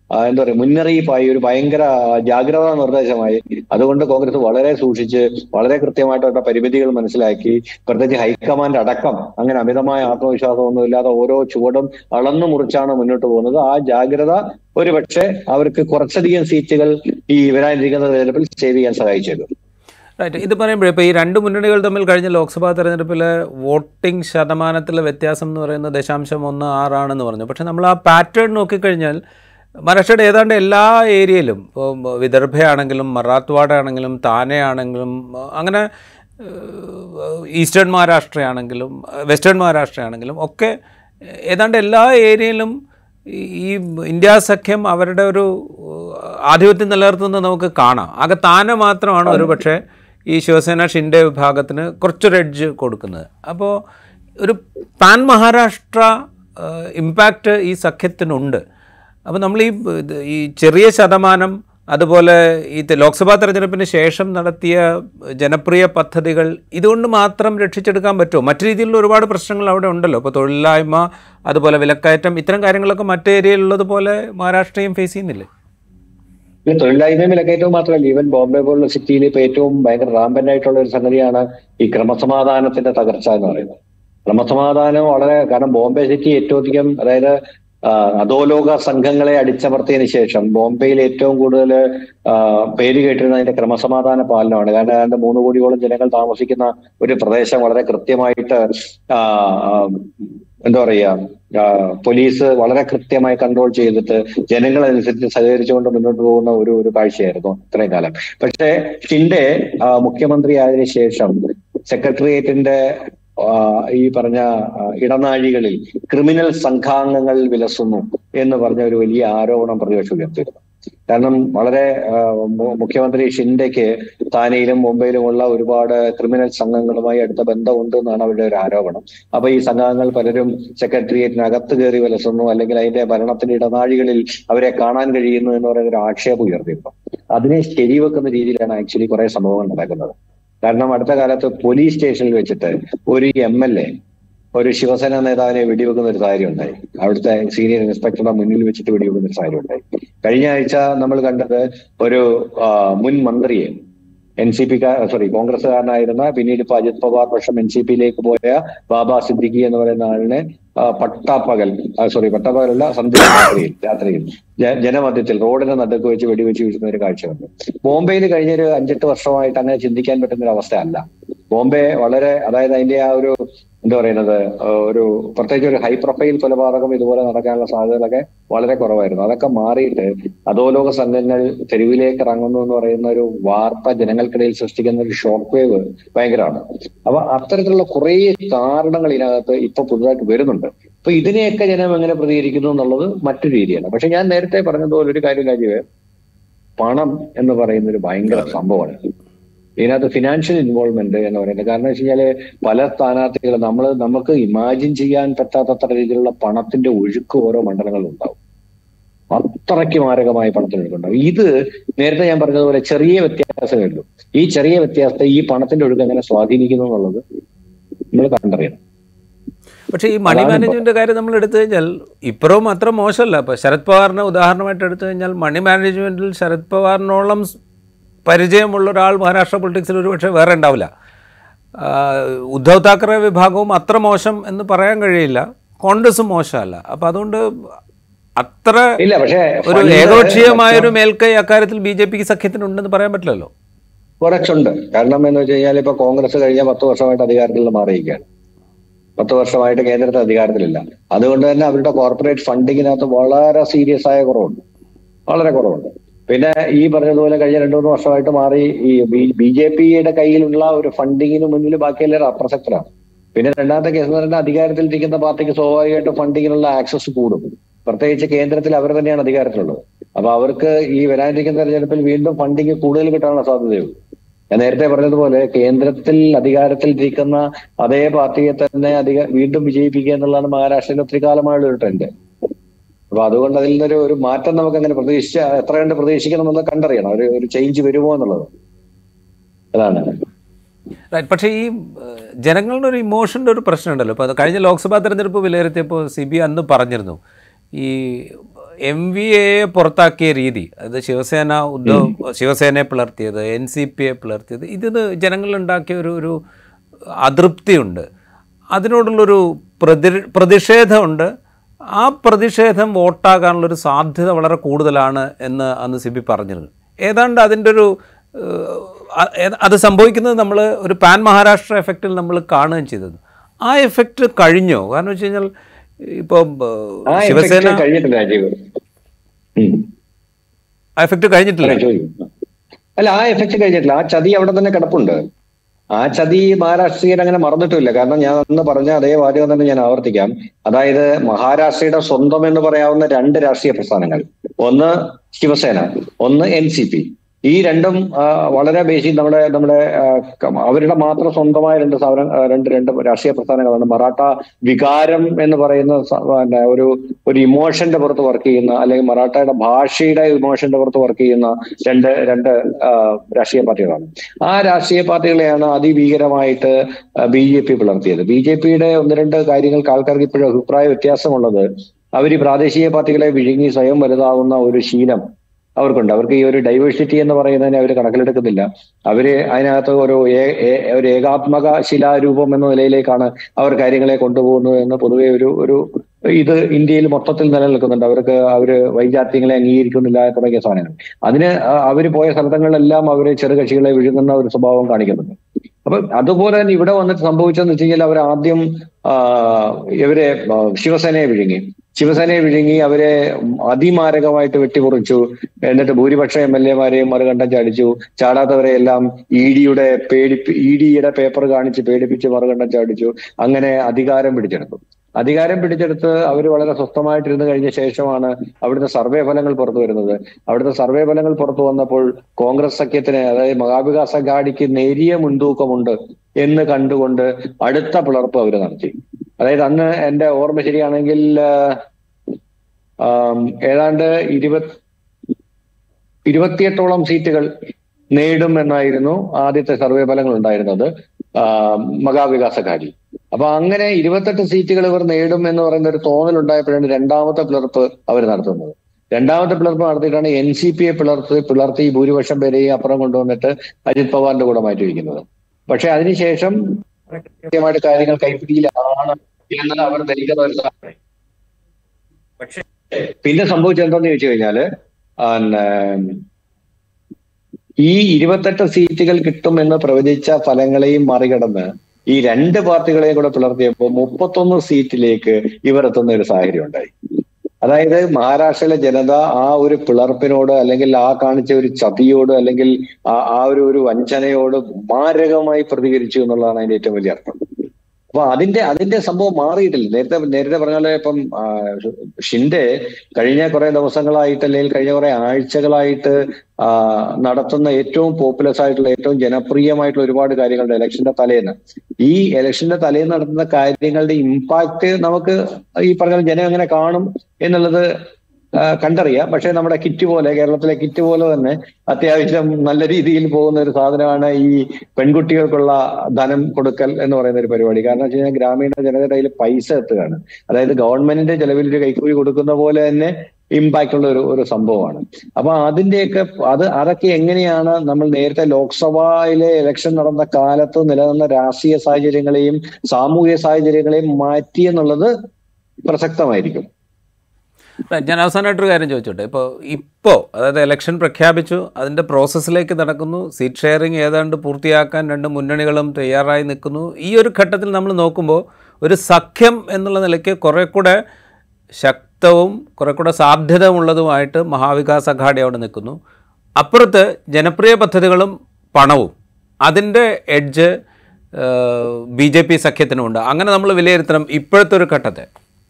ആ, എന്താ പറയുക മുന്നറിയിപ്പായി ഒരു ഭയങ്കര ജാഗ്രതാ നിർദ്ദേശമായി അതുകൊണ്ട് കോൺഗ്രസ് വളരെ സൂക്ഷിച്ച് വളരെ കൃത്യമായിട്ട് അവരുടെ പരിമിതികൾ മനസ്സിലാക്കി പ്രത്യേകിച്ച് ഹൈക്കമാൻഡ് അടക്കം അങ്ങനെ അമിതമായ ആത്മവിശ്വാസമൊന്നും ഇല്ലാതെ ഓരോ ചുവടും അളന്നു മുറിച്ചാണ് മുന്നോട്ട് പോകുന്നത് ആ ജാഗ്രത ഒരു പക്ഷേ അവർക്ക് കുറച്ചധികം സീറ്റുകൾ ഈ വരാനിരിക്കുന്ന തെരഞ്ഞെടുപ്പിൽ സേവ് ചെയ്യാൻ സഹായിച്ചേക്കും റൈറ്റ് ഇത് പറയുമ്പോഴേ ഇപ്പോൾ ഈ രണ്ട് മുന്നണികൾ തമ്മിൽ കഴിഞ്ഞ ലോക്സഭാ തെരഞ്ഞെടുപ്പിലെ വോട്ടിംഗ് ശതമാനത്തിലെ വ്യത്യാസം എന്ന് പറയുന്നത് ദശാംശം ഒന്ന് ആറാണെന്ന് പറഞ്ഞു പക്ഷേ നമ്മൾ ആ പാറ്റേൺ നോക്കിക്കഴിഞ്ഞാൽ മഹാരാഷ്ട്രയുടെ ഏതാണ്ട് എല്ലാ ഏരിയയിലും ഇപ്പോൾ വിദർഭയാണെങ്കിലും മറാത്ത്വാഡ ആണെങ്കിലും താനെ ആണെങ്കിലും അങ്ങനെ ഏഹ്, ഈസ്റ്റേൺ മഹാരാഷ്ട്രയാണെങ്കിലും വെസ്റ്റേൺ മഹാരാഷ്ട്രയാണെങ്കിലും ഒക്കെ ഏതാണ്ട് എല്ലാ ഏരിയയിലും ഈ ഈ ഇന്ത്യ സഖ്യം അവരുടെ ഒരു ഏഹ്, ആധിപത്യം നിലനിർത്തുന്നത് നമുക്ക് കാണാം ആകെ താനെ മാത്രമാണ് ഒരു പക്ഷേ ഈ ശിവസേന ഷിൻഡെ വിഭാഗത്തിന് കുറച്ചൊരു എഡ്ജ് കൊടുക്കുന്നത് അപ്പോൾ ഒരു പാൻ മഹാരാഷ്ട്ര ഇമ്പാക്റ്റ് ഈ സഖ്യത്തിനുണ്ട് അപ്പോൾ നമ്മൾ ഈ ഇത് ഈ ചെറിയ ശതമാനം അതുപോലെ ഈ തെ- ലോക്സഭാ തെരഞ്ഞെടുപ്പിന് ശേഷം നടത്തിയ ജനപ്രിയ പദ്ധതികൾ ഇതുകൊണ്ട് മാത്രം രക്ഷിച്ചെടുക്കാൻ പറ്റുമോ മറ്റു രീതിയിലുള്ള ഒരുപാട് പ്രശ്നങ്ങൾ അവിടെ ഉണ്ടല്ലോ ഇപ്പോൾ തൊഴിലില്ലായ്മ അതുപോലെ വിലക്കയറ്റം ഇത്തരം കാര്യങ്ങളൊക്കെ മറ്റു ഏരിയയിലുള്ളതുപോലെ മഹാരാഷ്ട്രയും ഫേസ് ചെയ്യുന്നില്ലേ ഈ തൊഴിലില്ലായ്മയും വിലക്കയറ്റവും മാത്രമല്ല ഈവൻ ബോംബെ പോലുള്ള സിറ്റിയിൽ ഇപ്പൊ ഏറ്റവും ഭയങ്കര റാമ്പന്റ് ആയിട്ടുള്ള ഒരു സംഗതിയാണ് ഈ ക്രമസമാധാനത്തിന്റെ തകർച്ച എന്ന് പറയുന്നത് ക്രമസമാധാനം വളരെ കാരണം ബോംബെ സിറ്റി ഏറ്റവും അധികം അതായത് ആ, അധോലോക സംഘങ്ങളെ അടിച്ചമർത്തിയതിനു ശേഷം ബോംബെയിൽ ഏറ്റവും കൂടുതൽ ആ, പേര് കേട്ടിരുന്ന അതിന്റെ ക്രമസമാധാന പാലനമാണ് കാരണം ഏതാണ്ട് മൂന്ന് കോടിയോളം ജനങ്ങൾ താമസിക്കുന്ന ഒരു പ്രദേശം വളരെ കൃത്യമായിട്ട് ആ, ആ, എന്താ പറയാ ആ, പോലീസ് വളരെ കൃത്യമായി കൺട്രോൾ ചെയ്തിട്ട് ജനങ്ങളനുസരിച്ച് സഹകരിച്ചുകൊണ്ട് മുന്നോട്ട് പോകുന്ന ഒരു ഒരു കാഴ്ചയായിരുന്നു ഇത്രയും കാലം പക്ഷേ ഷിൻഡെ ആ, മുഖ്യമന്ത്രി ആയതിനു ശേഷം സെക്രട്ടേറിയറ്റിന്റെ ആ, ഈ പറഞ്ഞ ആ, ഇടനാഴികളിൽ ക്രിമിനൽ സംഘാംഗങ്ങൾ വിലസുന്നു എന്ന് പറഞ്ഞ ഒരു വലിയ ആരോപണം പ്രതിപക്ഷം ഉയർത്തിയിരുന്നു കാരണം വളരെ ആ, മു- മുഖ്യമന്ത്രി ഷിൻഡെക്ക് താനെയിലും മുംബൈയിലുമുള്ള ഒരുപാട് ക്രിമിനൽ സംഘങ്ങളുമായി അടുത്ത ബന്ധമുണ്ട് എന്നാണ് അവരുടെ ഒരു ആരോപണം അപ്പൊ ഈ സംഘങ്ങൾ പലരും സെക്രട്ടേറിയറ്റിനകത്ത് കയറി വിലസുന്നു അല്ലെങ്കിൽ അതിന്റെ ഭരണത്തിന്റെ ഇടനാഴികളിൽ അവരെ കാണാൻ കഴിയുന്നു എന്ന് പറയുന്ന ഒരു ആക്ഷേപം ഉയർത്തിയിരുന്നു അതിനെ ശരിവെക്കുന്ന രീതിയിലാണ് ആക്ച്വലി കുറെ സംഭവങ്ങൾ നടക്കുന്നത് കാരണം അടുത്ത കാലത്ത് പോലീസ് സ്റ്റേഷനിൽ വെച്ചിട്ട് ഒരു എം എൽ എ ഒരു ശിവസേന നേതാവിനെ വെടിവെക്കുന്ന ഒരു സാഹചര്യം ഉണ്ടായി അവിടുത്തെ സീനിയർ ഇൻസ്പെക്ടറുടെ മുന്നിൽ വെച്ചിട്ട് വെടിവെക്കുന്ന ഒരു സാഹചര്യം ഉണ്ടായി കഴിഞ്ഞ ആഴ്ച നമ്മൾ കണ്ടത് ഒരു ആ, മുൻ മന്ത്രിയെ എൻ സി പി സോറി കോൺഗ്രസ്സുകാരനായിരുന്ന പിന്നീട് ഇപ്പൊ അജിത് പവാർ പക്ഷം എൻ സി പിയിലേക്ക് പോയ ബാബ സിദ്ദിഖി എന്ന് പറയുന്ന ആളിനെ ആ, പട്ടാപ്പകൽ സോറി പട്ടാപ്പകലല്ല സന്ധ്യ രാത്രിയിൽ രാത്രിയിൽ ജ- ജനമധ്യത്തിൽ റോഡിന് നടുക്ക് വെച്ച് വെടിവെച്ച് വീഴുന്ന ഒരു കാഴ്ചയുണ്ട് ബോംബെയിൽ കഴിഞ്ഞൊരു അഞ്ചെട്ട് വർഷമായിട്ട് അങ്ങനെ ചിന്തിക്കാൻ പറ്റുന്ന ഒരു അവസ്ഥയല്ല ബോംബെ വളരെ അതായത് അതിന്റെ ആ ഒരു എന്താ പറയുന്നത് ആ, ഒരു പ്രത്യേകിച്ച് ഒരു ഹൈ പ്രൊഫൈൽ കൊലപാതകം ഇതുപോലെ നടക്കാനുള്ള സാധ്യതകളൊക്കെ വളരെ കുറവായിരുന്നു അതൊക്കെ മാറിയിട്ട് അധോലോക സംഘങ്ങൾ തെരുവിലേക്ക് ഇറങ്ങുന്നു എന്ന് പറയുന്ന ഒരു വാർത്ത ജനങ്ങൾക്കിടയിൽ സൃഷ്ടിക്കുന്ന ഒരു ഷോക്ക് വേവ് ഭയങ്കരമാണ് അപ്പൊ അത്തരത്തിലുള്ള കുറേ കാരണങ്ങൾ ഇതിനകത്ത് ഇപ്പൊ പുതുതായിട്ട് വരുന്നുണ്ട് അപ്പൊ ഇതിനെയൊക്കെ ജനം എങ്ങനെ പ്രതികരിക്കുന്നു എന്നുള്ളത് മറ്റൊരു രീതിയാണ് പക്ഷെ ഞാൻ നേരത്തെ പറഞ്ഞതുപോലെ ഒരു കാര്യം രാജീവ് പണം എന്ന് പറയുന്ന ഒരു ഭയങ്കര സംഭവമാണ് ഇതിനകത്ത് ഫിനാൻഷ്യൽ ഇൻവോൾവ്മെന്റ് എന്ന് പറയുന്നത് കാരണം വെച്ച് കഴിഞ്ഞാല് പല സ്ഥാനാർത്ഥികൾ നമ്മൾ നമുക്ക് ഇമാജിൻ ചെയ്യാൻ പറ്റാത്തത്ര രീതിയിലുള്ള പണത്തിന്റെ ഒഴുക്ക് ഓരോ മണ്ഡലങ്ങളിലും ഉണ്ടാവും അത്രയ്ക്ക് മാരകമായ പണത്തിന് ഒഴുക്കുണ്ടാവും ഇത് നേരത്തെ ഞാൻ പറഞ്ഞതുപോലെ ചെറിയ വ്യത്യാസമേ ഉള്ളൂ ഈ ചെറിയ വ്യത്യാസത്തെ ഈ പണത്തിന്റെ ഒഴുക്ക് എങ്ങനെ സ്വാധീനിക്കുന്നു എന്നുള്ളത് നമ്മൾ കണ്ടറിയണം പക്ഷേ ഈ മണി മാനേജ്മെന്റ് കാര്യം നമ്മൾ എടുത്തു കഴിഞ്ഞാൽ ഇപ്പുറവും അത്ര മോശമല്ല ഇപ്പോൾ ശരത് പവാറിനെ ഉദാഹരണമായിട്ട് എടുത്തു കഴിഞ്ഞാൽ മണി മാനേജ്മെന്റിൽ ശരത് പവാറിനോളം സ് പരിചയമുള്ള ഒരാൾ മഹാരാഷ്ട്ര പൊളിറ്റിക്സിൽ ഒരു പക്ഷേ വേറെ ഉണ്ടാവില്ല ആ, ഉദ്ധവ് താക്കറെ വിഭാഗവും അത്ര മോശം എന്ന് പറയാൻ കഴിയില്ല കോൺഗ്രസും മോശമല്ല അപ്പം അതുകൊണ്ട് അത്ര ഇല്ല പക്ഷേ ഒരു ഫണ്ട് ഏകപക്ഷീയമായ ഒരു മേൽക്കൈ അക്കാര്യത്തിൽ ബി ജെ പിക്ക് സഖ്യത്തിനുണ്ടെന്ന് പറയാൻ പറ്റില്ലല്ലോ കുറച്ചുണ്ട് കാരണം എന്ന് വെച്ച് കഴിഞ്ഞാൽ ഇപ്പൊ കോൺഗ്രസ് കഴിഞ്ഞ പത്ത് വർഷമായിട്ട് അധികാരത്തിൽ നിന്ന് മാറിയിരിക്കുകയാണ് പത്ത് വർഷമായിട്ട് കേന്ദ്രത്തിൽ അധികാരത്തിലില്ല അതുകൊണ്ട് തന്നെ അവരുടെ കോർപ്പറേറ്റ് ഫണ്ടിങ്ങിനകത്ത് വളരെ സീരിയസ് ആയ കുറവുണ്ട് വളരെ കുറവുണ്ട് പിന്നെ ഈ പറഞ്ഞതുപോലെ കഴിഞ്ഞ രണ്ടു മൂന്ന് വർഷമായിട്ട് മാറി ഈ ബി ജെ പിയുടെ കയ്യിലുള്ള ഒരു ഫണ്ടിങ്ങിന് മുന്നിൽ ബാക്കിയെല്ലാവരും അപ്രസക്തരാണ് പിന്നെ രണ്ടാമത്തെ കേസ് എന്ന് പറഞ്ഞാൽ അധികാരത്തിലിരിക്കുന്ന പാർട്ടിക്ക് സ്വാഭാവികമായിട്ട് ഫണ്ടിങ്ങിനുള്ള ആക്സസ് കൂടും പ്രത്യേകിച്ച് കേന്ദ്രത്തിൽ അവർ തന്നെയാണ് അധികാരത്തിലുള്ളത് അപ്പൊ അവർക്ക് ഈ വരാനിരിക്കുന്ന തെരഞ്ഞെടുപ്പിൽ വീണ്ടും ഫണ്ടിങ് കൂടുതൽ കിട്ടാനുള്ള സാധ്യതയുള്ളൂ ഞാൻ നേരത്തെ പറഞ്ഞതുപോലെ കേന്ദ്രത്തിൽ അധികാരത്തിൽ ഇരിക്കുന്ന അതേ പാർട്ടിയെ തന്നെ അധിക വീണ്ടും വിജയിപ്പിക്കുക എന്നുള്ളതാണ് മഹാരാഷ്ട്രയിൽ ഒത്തിരി കാലമായുള്ള ഒരു ട്രെൻഡ് അപ്പൊ അതുകൊണ്ട് അതിൽ നിന്നൊരു ഒരു മാറ്റം നമുക്ക് അങ്ങനെ പ്രതീക്ഷിച്ച എത്ര കണ്ട് പ്രതീക്ഷിക്കണം എന്നുള്ളത് കണ്ടറിയണം ഒരു ഒരു ചേഞ്ച് വരുമോ എന്നുള്ളത് അതാണ് റൈറ്റ് പക്ഷേ ഈ ഏഹ്, ജനങ്ങളുടെ ഒരു ഇമോഷൻ്റെ ഒരു പ്രശ്നമുണ്ടല്ലോ ഇപ്പോൾ അത് കഴിഞ്ഞ ലോക്സഭാ തെരഞ്ഞെടുപ്പ് വിലയിരുത്തിയപ്പോൾ സി ബി അന്ന് പറഞ്ഞിരുന്നു ഈ എം വി എയെ പുറത്താക്കിയ രീതി അത് ശിവസേന ഉദ്ധവ് ശിവസേനയെ പിളർത്തിയത് എൻ സി പിയെ പിളർത്തിയത് ഇത് ജനങ്ങളിലുണ്ടാക്കിയ ഒരു ഒരു അതൃപ്തിയുണ്ട് അതിനോടുള്ളൊരു പ്രതി പ്രതിഷേധമുണ്ട് ആ പ്രതിഷേധം വോട്ടാകാനുള്ളൊരു സാധ്യത വളരെ കൂടുതലാണ് എന്ന് അന്ന് സിബി പറഞ്ഞിരുന്നു ഏതാണ്ട് അതിൻ്റെ ഒരു ഏഹ്, അ- ഏത- അത് സംഭവിക്കുന്നത് നമ്മൾ ഒരു പാൻ മഹാരാഷ്ട്ര എഫക്റ്റിൽ നമ്മൾ കാണുകയും ചെയ്തത് ആ എഫക്റ്റ് കഴിഞ്ഞോ കാരണം വെച്ച് കഴിഞ്ഞാൽ ഇപ്പം ആ ഏഹ്, ശിവസേന effect കഴിഞ്ഞിട്ടില്ല രാജീവ് ഉം. ആ എഫക്റ്റ് കഴിഞ്ഞിട്ടില്ല അല്ല, ചോദിക്കൂ. അല്ല ആ എഫക്ട് കഴിഞ്ഞിട്ടില്ല ആ ചതി അവിടെ തന്നെ കിടപ്പുണ്ട് ആ ചതി മഹാരാഷ്ട്രീയർ അങ്ങനെ മറന്നിട്ടില്ല കാരണം ഞാൻ അന്ന് പറഞ്ഞ അതേ വാചകം തന്നെ ഞാൻ ആവർത്തിക്കാം അതായത് മഹാരാഷ്ട്രയുടെ സ്വന്തം എന്ന് പറയാവുന്ന രണ്ട് രാഷ്ട്രീയ പ്രസ്ഥാനങ്ങൾ ഒന്ന് ശിവസേന ഒന്ന് എൻ സി പി ഈ രണ്ടും ആ, വളരെ ബേസിക് നമ്മുടെ നമ്മുടെ ആ, ക- അവരുടെ മാത്രം സ്വന്തമായ രണ്ട് സ്ഥാപനം ആ, രണ്ട് രണ്ട് രാഷ്ട്രീയ പ്രസ്ഥാനങ്ങളാണ് മറാഠ വികാരം എന്ന് പറയുന്ന സ- പിന്നെ ഒരു ഒരു ഇമോഷന്റെ പുറത്ത് വർക്ക് ചെയ്യുന്ന അല്ലെങ്കിൽ മറാഠയുടെ ഭാഷയുടെ ഇമോഷന്റെ പുറത്ത് വർക്ക് ചെയ്യുന്ന രണ്ട് രണ്ട് ആ, രാഷ്ട്രീയ പാർട്ടികളാണ് ആ രാഷ്ട്രീയ പാർട്ടികളെയാണ് അതിഭീകരമായിട്ട് ബി ജെ പി പിളർത്തിയത് ബി ജെ പിയുടെ ഒന്ന് രണ്ട് കാര്യങ്ങൾക്ക് ആൾക്കാർക്ക് ഇപ്പോഴും അഭിപ്രായ വ്യത്യാസമുള്ളത് അവർ ഈ പ്രാദേശിക പാർട്ടികളെ വിഴുങ്ങി സ്വയം വലുതാവുന്ന ഒരു ശീലം അവർക്കുണ്ട് അവർക്ക് ഈ ഒരു ഡൈവേഴ്സിറ്റി എന്ന് പറയുന്നതിനെ അവർ കണക്കിലെടുക്കുന്നില്ല അവര് അതിനകത്ത് ഒരു ഏ- ഏ- ഒരു ഏകാത്മക ശിലാരൂപം എന്ന നിലയിലേക്കാണ് അവർ കാര്യങ്ങളെ കൊണ്ടുപോകുന്നത് എന്ന് പൊതുവെ ഒരു ഒരു ഇത് ഇന്ത്യയിൽ മൊത്തത്തിൽ നിലനിൽക്കുന്നുണ്ട് അവർക്ക് അവര് വൈജാത്യങ്ങളെ അംഗീകരിക്കുന്നില്ല തുടങ്ങിയ സാധനങ്ങൾ അതിന് അ- അവര് പോയ സ്ഥലങ്ങളിലെല്ലാം അവര് ചെറുകക്ഷികളെ വിഴുങ്ങുന്ന ഒരു സ്വഭാവം കാണിക്കുന്നുണ്ട് അപ്പൊ അതുപോലെ തന്നെ ഇവിടെ വന്നിട്ട് സംഭവിച്ചതെന്ന് വെച്ച് കഴിഞ്ഞാൽ അവർ ആദ്യം ആ, ഇവരെ ആ, ശിവസേനയെ വിഴുങ്ങി ശിവസേനയെ വിഴുങ്ങി അവരെ അതിമാരകമായിട്ട് വെട്ടിമുറിച്ചു എന്നിട്ട് ഭൂരിപക്ഷം എം എൽ എമാരെയും മറുകണ്ഠം ചാടിച്ചു ചാടാത്തവരെ എല്ലാം ഇ ഡിയുടെ പേടിപ്പി ഇ ഡിയുടെ പേപ്പർ കാണിച്ച് പേടിപ്പിച്ച് മറുകണ്ഠം ചാടിച്ചു അങ്ങനെ അധികാരം പിടിച്ചെടുത്തു അധികാരം പിടിച്ചെടുത്ത് അവർ വളരെ സ്വസ്ഥമായിട്ടിരുന്ന് കഴിഞ്ഞ ശേഷമാണ് അവിടുത്തെ സർവേ ഫലങ്ങൾ പുറത്തു വരുന്നത് അവിടുത്തെ സർവേ ഫലങ്ങൾ പുറത്തു വന്നപ്പോൾ കോൺഗ്രസ് സഖ്യത്തിന് അതായത് മഹാവികാസ് അഘാഡിക്ക് നേരിയ മുൻതൂക്കമുണ്ട് എന്ന് കണ്ടുകൊണ്ട് അടുത്ത പിളർപ്പ് അവർ നടത്തി അതായത് അന്ന് എന്റെ ഓർമ്മ ശരിയാണെങ്കിൽ ആ, ആം, ഏതാണ്ട് ഇരുപത് ഇരുപത്തിയെട്ടോളം സീറ്റുകൾ നേടും എന്നായിരുന്നു ആദ്യത്തെ സർവേ ഫലങ്ങൾ ഉണ്ടായിരുന്നത് ആ, മഹാവികാസ് അഘാഡി അപ്പൊ അങ്ങനെ ഇരുപത്തെട്ട് സീറ്റുകൾ ഇവർ നേടും എന്ന് പറയുന്ന ഒരു തോന്നൽ ഉണ്ടായപ്പോഴാണ് രണ്ടാമത്തെ പിളർപ്പ് അവർ നടത്തുന്നത് രണ്ടാമത്തെ പിളർപ്പ് നടത്തിയിട്ടാണ് എൻ സി പിയെ പിളർത്ത് പിളർത്തി ഭൂരിപക്ഷം പേരെയും അപ്പുറം കൊണ്ടുവന്നിട്ട് അജിത് പവാറിന്റെ കൂടെ മാറ്റി വയ്ക്കുന്നത് പക്ഷെ അതിനുശേഷം കൃത്യമായിട്ട് കാര്യങ്ങൾ കൈപ്പിടിയിലാണ് എന്ന് അവർ ധരിക്കുന്ന ഒരു സാധനം. പക്ഷെ പിന്നെ സംഭവിച്ചത് എന്താന്ന് ചോദിച്ചു കഴിഞ്ഞാല് പിന്നെ ഈ ഇരുപത്തെട്ട് സീറ്റുകൾ കിട്ടുമെന്ന് പ്രവചിച്ച ഫലങ്ങളെയും മറികടന്ന് ഈ രണ്ട് പാർട്ടികളെയും കൂടെ പിളർത്തിയപ്പോൾ മുപ്പത്തൊന്ന് സീറ്റിലേക്ക് ഇവർ എത്തുന്ന ഒരു സാഹചര്യം ഉണ്ടായി അതായത് മഹാരാഷ്ട്രയിലെ ജനത ആ ഒരു പിളർപ്പിനോട് അല്ലെങ്കിൽ ആ കാണിച്ച ഒരു ചതിയോട് അല്ലെങ്കിൽ ആ ആ ഒരു ഒരു വഞ്ചനയോട് മാരകമായി പ്രതികരിച്ചു എന്നുള്ളതാണ് അതിന്റെ ഏറ്റവും വലിയ അർത്ഥം അപ്പൊ അതിന്റെ അതിന്റെ സംഭവം മാറിയിട്ടില്ല നേരത്തെ നേരത്തെ പറഞ്ഞ പോലെ ഇപ്പം ആ, ഷിൻഡെ കഴിഞ്ഞ കുറെ ദിവസങ്ങളായിട്ട് അല്ലെങ്കിൽ കഴിഞ്ഞ കുറെ ആഴ്ചകളായിട്ട് ആ, നടത്തുന്ന ഏറ്റവും പോപ്പുലസ് ആയിട്ടുള്ള ഏറ്റവും ജനപ്രിയമായിട്ടുള്ള ഒരുപാട് കാര്യങ്ങളുടെ ഇലക്ഷന്റെ തലേന്ന് ഈ ഇലക്ഷന്റെ തലേന്ന് നടത്തുന്ന കാര്യങ്ങളുടെ ഇമ്പാക്ട് നമുക്ക് ഈ പറഞ്ഞ പോലെ ജനം എങ്ങനെ കാണും എന്നുള്ളത് ആ, കണ്ടറിയാം പക്ഷെ നമ്മുടെ കിറ്റ് പോലെ കേരളത്തിലെ കിറ്റ് പോലെ തന്നെ അത്യാവശ്യം നല്ല രീതിയിൽ പോകുന്ന ഒരു സാധനമാണ് ഈ പെൺകുട്ടികൾക്കുള്ള ധനം കൊടുക്കൽ എന്ന് പറയുന്ന ഒരു പരിപാടി കാരണം വെച്ച് കഴിഞ്ഞാൽ ഗ്രാമീണ ജനതയുടെ കയ്യിൽ പൈസ എത്തുകയാണ് അതായത് ഗവൺമെന്റിന്റെ ചെലവിൽ ഒരു കൈക്കൂലി കൊടുക്കുന്ന പോലെ തന്നെ ഇമ്പാക്ട് ഉള്ള ഒരു ഒരു സംഭവമാണ് അപ്പൊ അതിന്റെയൊക്കെ അത് അതൊക്കെ എങ്ങനെയാണ് നമ്മൾ നേരത്തെ ലോക്സഭയിലെ ഇലക്ഷൻ നടന്ന കാലത്ത് നിലനിന്ന രാഷ്ട്രീയ സാഹചര്യങ്ങളെയും സാമൂഹിക സാഹചര്യങ്ങളെയും മാറ്റി എന്നുള്ളത് പ്രസക്തമായിരിക്കും Right. ഞാൻ അവസാനമായിട്ടൊരു കാര്യം ചോദിച്ചോട്ടെ ഇപ്പോൾ ഇപ്പോൾ അതായത് ഇലക്ഷൻ പ്രഖ്യാപിച്ചു അതിൻ്റെ പ്രോസസ്സിലേക്ക് നടക്കുന്നു സീറ്റ് ഷെയറിംഗ് ഏതാണ്ട് പൂർത്തിയാക്കാൻ രണ്ട് മുന്നണികളും തയ്യാറായി നിൽക്കുന്നു ഈ ഒരു ഘട്ടത്തിൽ നമ്മൾ നോക്കുമ്പോൾ ഒരു സഖ്യം എന്നുള്ള നിലയ്ക്ക് കുറേ കൂടെ ശക്തവും കുറേ കൂടെ സാധ്യതയുള്ളതുമായിട്ട് മഹാവികാസ് അഘാടി അവിടെ നിൽക്കുന്നു അപ്പുറത്ത് ജനപ്രിയ പദ്ധതികളും പണവും അതിൻ്റെ എഡ്ജ് ബി ജെ പി സഖ്യത്തിനുമുണ്ട് അങ്ങനെ നമ്മൾ വിലയിരുത്തണം ഇപ്പോഴത്തെ ഒരു ഘട്ടത്തെ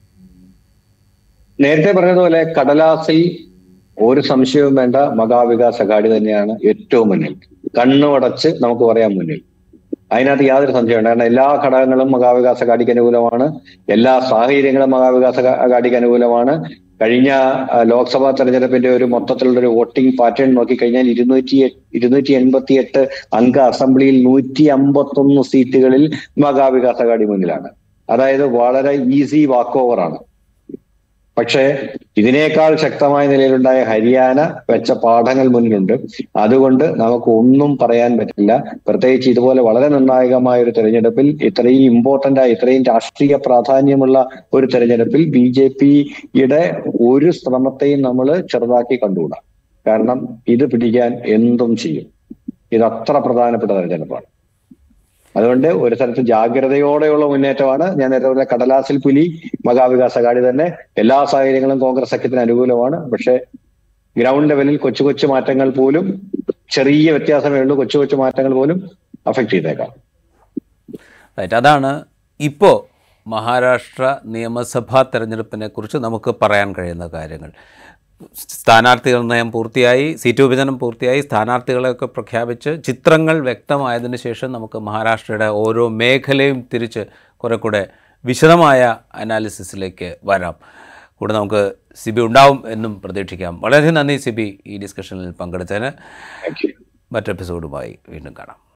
നേരത്തെ പറഞ്ഞതുപോലെ കടലാസിൽ ഒരു സംശയവും വേണ്ട മഹാവികാസ് അഘാടി തന്നെയാണ് ഏറ്റവും മുന്നിൽ കണ്ണുമടച്ച് നമുക്ക് പറയാൻ മുന്നിൽ അതിനകത്ത് യാതൊരു സംശയവും വേണ്ട കാരണം എല്ലാ ഘടകങ്ങളും മഹാവികാസ് അഘാടിക്ക് അനുകൂലമാണ് എല്ലാ സാഹചര്യങ്ങളും മഹാവികാസ് അഘ- അഘാടിക്ക് അനുകൂലമാണ് കഴിഞ്ഞ ആ, ലോക്സഭാ തെരഞ്ഞെടുപ്പിന്റെ ഒരു മൊത്തത്തിലുള്ള ഒരു വോട്ടിംഗ് പാറ്റേൺ നോക്കിക്കഴിഞ്ഞാൽ ഇരുന്നൂറ്റി ഇരുന്നൂറ്റി എൺപത്തി എട്ട് അംഗ അസംബ്ലിയിൽ നൂറ്റി അമ്പത്തൊന്ന് സീറ്റുകളിൽ മഹാവികാസ് അഘാടി മുന്നിലാണ് അതായത് വളരെ ഈസി വാക്ക് ഓവർ ആണ് പക്ഷേ ഇതിനേക്കാൾ ശക്തമായ നിലയിലുണ്ടായ ഹരിയാന വെച്ച പാഠങ്ങൾ മുന്നിലുണ്ട് അതുകൊണ്ട് നമുക്ക് ഒന്നും പറയാൻ പറ്റില്ല പ്രത്യേകിച്ച് ഇതുപോലെ വളരെ നിർണായകമായ ഒരു തെരഞ്ഞെടുപ്പിൽ ഇത്രയും ഇമ്പോർട്ടന്റ് ആയ ഇത്രയും രാഷ്ട്രീയ പ്രാധാന്യമുള്ള ഒരു തെരഞ്ഞെടുപ്പിൽ ബി ജെ പിയുടെ ഒരു ശ്രമത്തെയും നമ്മൾ ചെറുതാക്കി കണ്ടുകൂടാ കാരണം ഇത് പിടിക്കാൻ എന്തും ചെയ്യും ഇത് അത്ര പ്രധാനപ്പെട്ട തെരഞ്ഞെടുപ്പാണ് അതുകൊണ്ട് ഒരു സ്ഥലത്ത് ജാഗ്രതയോടെയുള്ള മുന്നേറ്റമാണ് ഞാൻ നേരത്തെ പറഞ്ഞ കടലാസിൽ പുലി മഹാവികാസ് അഘാടി തന്നെ എല്ലാ സാഹചര്യങ്ങളും കോൺഗ്രസ് സഖ്യത്തിന് അനുകൂലമാണ് പക്ഷേ ഗ്രൗണ്ട് ലെവലിൽ കൊച്ചു കൊച്ചു മാറ്റങ്ങൾ പോലും ചെറിയ വ്യത്യാസമേ ഉള്ളൂ കൊച്ചു കൊച്ചു മാറ്റങ്ങൾ പോലും അഫക്ട് ചെയ്തേക്കാം റൈറ്റ് അതാണ് ഇപ്പോൾ മഹാരാഷ്ട്ര നിയമസഭാ തെരഞ്ഞെടുപ്പിനെ കുറിച്ച് നമുക്ക് പറയാൻ കഴിയുന്ന കാര്യങ്ങൾ സ്ഥാനാർത്ഥി നിർണയം പൂർത്തിയായി സീറ്റ് വിഭജനം പൂർത്തിയായി സ്ഥാനാർത്ഥികളെയൊക്കെ പ്രഖ്യാപിച്ച് ചിത്രങ്ങൾ വ്യക്തമായതിനു ശേഷം നമുക്ക് മഹാരാഷ്ട്രയുടെ ഓരോ മേഖലയും തിരിച്ച് കുറെ കൂടെ വിശദമായ അനാലിസിസിലേക്ക് വരാം കൂടെ നമുക്ക് സിബി ഉണ്ടാവും എന്നും പ്രതീക്ഷിക്കാം വളരെയധികം നന്ദി സിബി ഈ ഡിസ്കഷനിൽ പങ്കെടുത്തതിന് താങ്ക് യു മറ്റെപ്പിസോഡുമായി വീണ്ടും കാണാം